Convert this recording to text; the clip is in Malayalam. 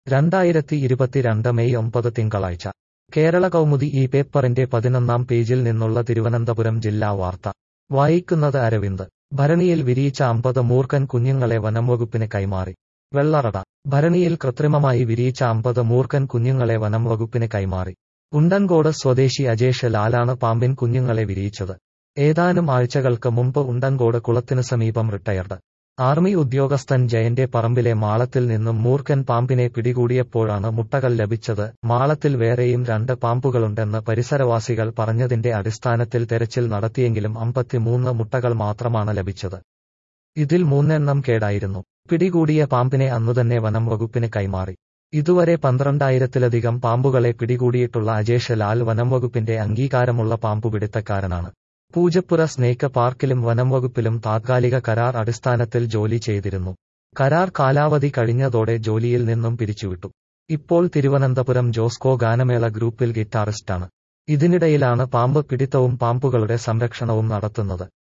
രണ്ടായിരത്തി ഇരുപത്തിരണ്ട് മെയ് ഒമ്പത് തിങ്കളാഴ്ച കേരള കൗമുദി ഈ പേപ്പറിന്റെ പതിനൊന്നാം പേജിൽ നിന്നുള്ള തിരുവനന്തപുരം ജില്ലാ വാർത്ത വായിക്കുന്നത് അരവിന്ദ് ഭരണിയിൽ വിരിയിച്ച അമ്പത് മൂർഖൻ കുഞ്ഞുങ്ങളെ വനംവകുപ്പിന് കൈമാറി വെള്ളറട ഭരണിയിൽ കൃത്രിമമായി വിരിയിച്ച അമ്പത് മൂർഖൻ കുഞ്ഞുങ്ങളെ വനം വകുപ്പിന് കൈമാറി ഉണ്ടൻകോട് സ്വദേശി അജേഷ് ലാലാണ് പാമ്പിൻ കുഞ്ഞുങ്ങളെ വിരിയിച്ചത് ഏതാനും ആഴ്ചകൾക്ക് മുമ്പ് ഉണ്ടൻകോട് കുളത്തിനു സമീപം റിട്ടയർഡ് ആർമി ഉദ്യോഗസ്ഥൻ ജയന്റെ പറമ്പിലെ മാളത്തിൽ നിന്നും മൂർഖൻ പാമ്പിനെ പിടികൂടിയപ്പോഴാണ് മുട്ടകൾ ലഭിച്ചത് മാളത്തിൽ വേറെയും രണ്ട് പാമ്പുകളുണ്ടെന്ന് പരിസരവാസികൾ പറഞ്ഞതിന്റെ അടിസ്ഥാനത്തിൽ തെരച്ചിൽ നടത്തിയെങ്കിലും അമ്പത്തിമൂന്ന് മുട്ടകൾ മാത്രമാണ് ലഭിച്ചത് ഇതിൽ മൂന്നെണ്ണം കേടായിരുന്നു പിടികൂടിയ പാമ്പിനെ അന്നുതന്നെ വനം വകുപ്പിന് കൈമാറി ഇതുവരെ പന്ത്രണ്ടായിരത്തിലധികം പാമ്പുകളെ പിടികൂടിയിട്ടുള്ള അജേഷ് ലാൽ വനം വകുപ്പിന്റെ അംഗീകാരമുള്ള പാമ്പുപിടുത്തക്കാരനാണ് പൂജപ്പുര സ്നേക്ക് പാർക്കിലും വനം വകുപ്പിലും താത്കാലിക കരാർ അടിസ്ഥാനത്തിൽ ജോലി ചെയ്തിരുന്നു കരാർ കാലാവധി കഴിഞ്ഞതോടെ ജോലിയിൽ നിന്നും പിരിച്ചുവിട്ടു ഇപ്പോൾ തിരുവനന്തപുരം ജോസ്കോ ഗാനമേള ഗ്രൂപ്പിൽ ഗിറ്റാറിസ്റ്റാണ് ഇതിനിടയിലാണ് പാമ്പ് പിടിത്തവും പാമ്പുകളുടെ സംരക്ഷണവും നടത്തുന്നത്